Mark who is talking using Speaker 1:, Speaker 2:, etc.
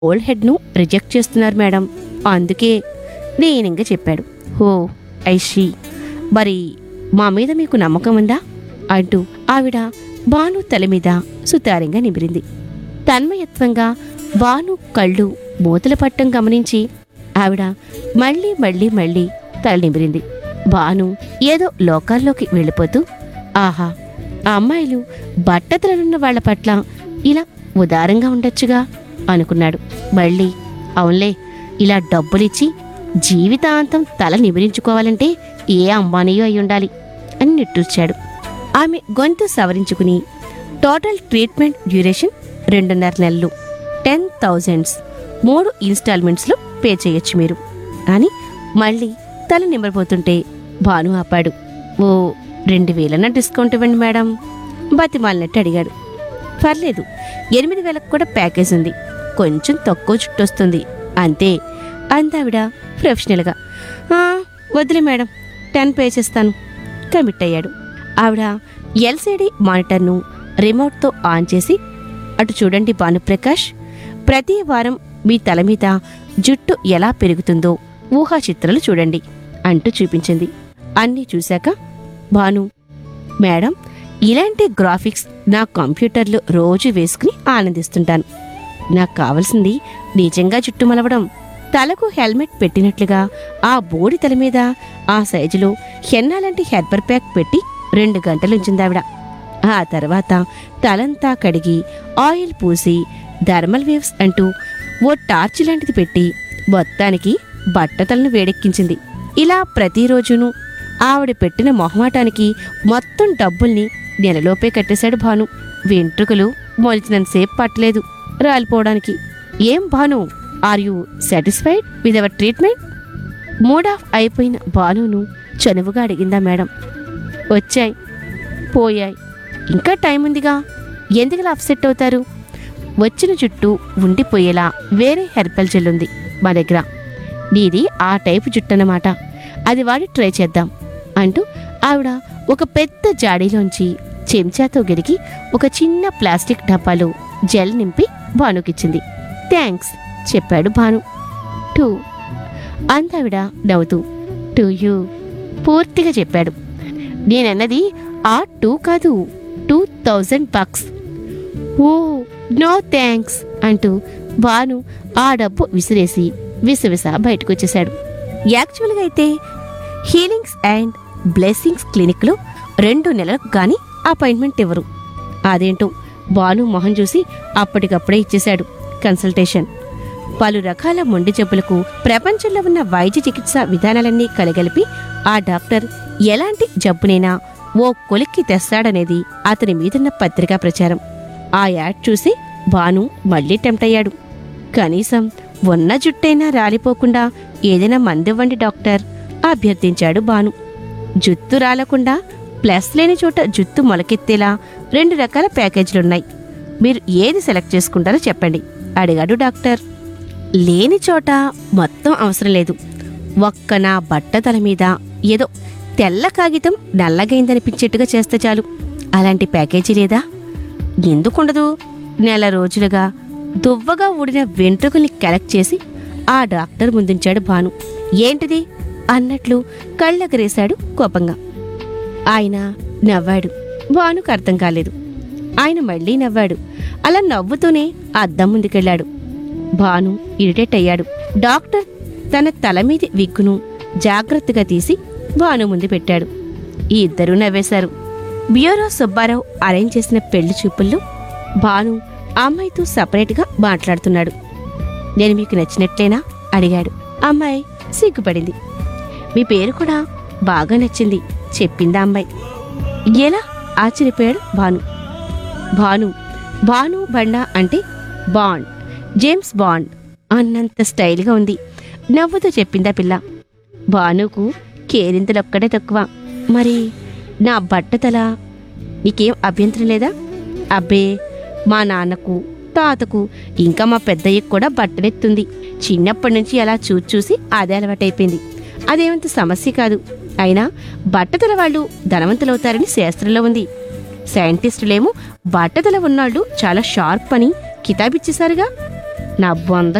Speaker 1: old హెడ్ను reject చేస్తున్నారు madam అందుకే నేనింక చెప్పాడు ఓ ఐషి మరి మా మీద మీకు నమ్మకం ఉందా అంటూ ఆవిడ భాను తల మీద సుతారంగా నిమిరింది తన్మయత్వంగా భాను కళ్ళు మూతల పట్టం గమనించి ఆవిడ మళ్ళీ మళ్ళీ మళ్ళీ తల నిమిరింది భాను ఏదో లోకాల్లోకి వెళ్ళిపోతూ ఆహా ఆ అమ్మాయిలు బట్టతలనున్న వాళ్ళ పట్ల ఇలా ఉదారంగా ఉండొచ్చుగా అనుకున్నాడు మళ్ళీ అవునులే ఇలా డబ్బులిచ్చి జీవితాంతం తల నిమిరించుకోవాలంటే ఏ అంబానీయో అయి ఉండాలి అని నిట్టూర్చాడు ఆమె గొంతు సవరించుకుని టోటల్ ట్రీట్మెంట్ డ్యూరేషన్ రెండున్నర నెలలు టెన్ థౌజండ్స్ మూడు ఇన్స్టాల్మెంట్స్లో పే చేయొచ్చు మీరు అని మళ్ళీ తల నిమ్మరిపోతుంటే భాను ఆపాడు ఓ రెండు వేలన్న డిస్కౌంట్ ఇవ్వండి మేడం బతిమాలినట్టు అడిగాడు పర్లేదు ఎనిమిది వేలకు కూడా ప్యాకేజ్ ఉంది కొంచెం తక్కువ చుట్టూ వస్తుంది అంతే అందావిడ ప్రొఫెషనల్గా "ఆ, వదిలే మేడం టెన్ పే చేస్తాను కమిట్ అయ్యాడు ఆవిడ ఎల్సిడి మానిటర్ను రిమోట్తో ఆన్ చేసి అటు చూడండి భానుప్రకాష్ ప్రతి వారం మీ తల మీద జుట్టు ఎలా పెరుగుతుందో ఊహా చిత్రాలు చూడండి అంటూ చూపించింది అన్నీ చూశాక భాను మేడం ఇలాంటి గ్రాఫిక్స్ నా కంప్యూటర్లో రోజు వేసుకుని ఆనందిస్తుంటాను నాకు కావలసింది నిజంగా జుట్టు మలవడం తలకు హెల్మెట్ పెట్టినట్లుగా ఆ బోడి తల మీద ఆ సైజులో హెన్నా లాంటి హెర్బర్ ప్యాక్ పెట్టి రెండు గంటలుంచిందావిడ ఆ తర్వాత తలంతా కడిగి ఆయిల్ పూసి థర్మల్ వేవ్స్ అంటూ ఓ టార్చ్ లాంటిది పెట్టి మొత్తానికి బట్టతలను వేడెక్కించింది ఇలా ప్రతిరోజును ఆవిడ పెట్టిన మొహమాటానికి మొత్తం డబ్బుల్ని నెలలోపే కట్టేశాడు భాను వెంట్రుకలు మొలిచినంతసేపు పట్టలేదు రాలిపోవడానికి ఏం Bhanu are you satisfied with our treatment mood off అయిపోయిన భానును చనువుగా అడిగిందా మేడం వచ్చాయి పోయాయి ఇంకా టైం ఉందిగా ఎందుకు అప్సెట్ అవుతారు వచ్చిన చుట్టూ ఉండిపోయేలా వేరే హెర్బల్ జెల్ ఉంది మా దగ్గర నీది ఆ టైపు జుట్టు అన్నమాట అది వాడి ట్రై చేద్దాం అంటూ ఆవిడ ఒక పెద్ద జాడీలోంచి చెంచాతో గెలికి ఒక చిన్న ప్లాస్టిక్ డబ్బాలో జెల్ నింపి భానుకిచ్చింది థ్యాంక్స్ చెప్పాడు భాను టూ అందావిడ నవ్వుతూ టు యూ పూర్తిగా చెప్పాడు నేనన్నది ఆ టూ కాదు two thousand bucks oh no thanks అంటూ భాను ఆ డబ్బు విసిరేసి విసవిస బయటకు వచ్చేశాడు యాక్చువల్గా అయితే హీలింగ్స్ అండ్ బ్లెస్సింగ్స్ క్లినిక్లో రెండు నెలలకు గాని అపాయింట్మెంట్ ఇవ్వరు అదేంటో భాను మొహం చూసి అప్పటికప్పుడే ఇచ్చేశాడు కన్సల్టేషన్ పలు రకాల మొండి జబ్బులకు ప్రపంచంలో ఉన్న వైద్య చికిత్స విధానాలన్నీ కలగలిపి ఆ డాక్టర్ ఎలాంటి జబ్బునైనా ఓ కొలిక్కి తెస్తాడనేది అతని మీదున్న పత్రికా ప్రచారం ఆ యాడ్ చూసి భాను మళ్ళీ టెంప్ట్ అయ్యాడు కనీసం ఉన్న జుట్టైనా రాలిపోకుండా ఏదైనా మందివ్వండి డాక్టర్ అభ్యర్థించాడు భాను జుత్తు రాలకుండా ప్లస్ లేని చోట జుత్తు మొలకెత్తేలా రెండు రకాల ప్యాకేజీలున్నాయి మీరు ఏది సెలెక్ట్ చేసుకుంటారో చెప్పండి అడిగాడు డాక్టర్ లేని చోట మొత్తం అవసరం లేదు ఒక్క నా బట్టతల మీద ఏదో తెల్ల కాగితం నల్లగైందనిపించేట్టుగా చేస్తే చాలు అలాంటి ప్యాకేజీ లేదా ఎందుకుండదు నెల రోజులుగా దువ్వగా ఊడిన వెంట్రుకల్ని కలెక్ట్ చేసి ఆ డాక్టర్ ముందుంచాడు భాను ఏంటిది అన్నట్లు కళ్ళెగరేశాడు కోపంగా ఆయన నవ్వాడు భానుకు అర్థం కాలేదు ఆయన మళ్ళీ నవ్వాడు అలా నవ్వుతూనే అద్దం ముందుకెళ్ళాడు భాను ఇరిటేట్ అయ్యాడు డాక్టర్ తన తల మీది విగ్గును జాగ్రత్తగా తీసి భాను ముందు పెట్టాడు ఈ ఇద్దరూ నవ్వేశారు బ్యూరో సుబ్బారావు అరేంజ్ చేసిన పెళ్లి చూపుల్లో భాను ఆ అమ్మాయితో సపరేట్గా మాట్లాడుతున్నాడు నేను మీకు నచ్చినట్లేనా అడిగాడు అమ్మాయి సిగ్గుపడింది మీ పేరు కూడా బాగా నచ్చింది చెప్పిందా అమ్మాయి ఎలా ఆశ్చర్యపోయాడు భాను భాను భాను బండ అంటే బాండ్ జేమ్స్ బాండ్ అన్నంత స్టైల్గా ఉంది నవ్వుతూ చెప్పిందా పిల్ల భానుకు కేరింతలొక్కడే తక్కువ మరి నా బట్టతల నీకేం అభ్యంతరం లేదా అబ్బే మా నాన్నకు తాతకు ఇంకా మా పెద్దయ్యకు కూడా బట్టనెత్తుంది చిన్నప్పటి నుంచి అలా చూసి చూసి అదే అలవాటైపోయింది అదేమంత సమస్య కాదు అయినా బట్టతల వాళ్ళు ధనవంతులవుతారని శాస్త్రంలో ఉంది సైంటిస్టులేమో బట్టతల ఉన్నాళ్ళు చాలా షార్ప్ అని కితాబిచ్చేశారుగా నా బొంద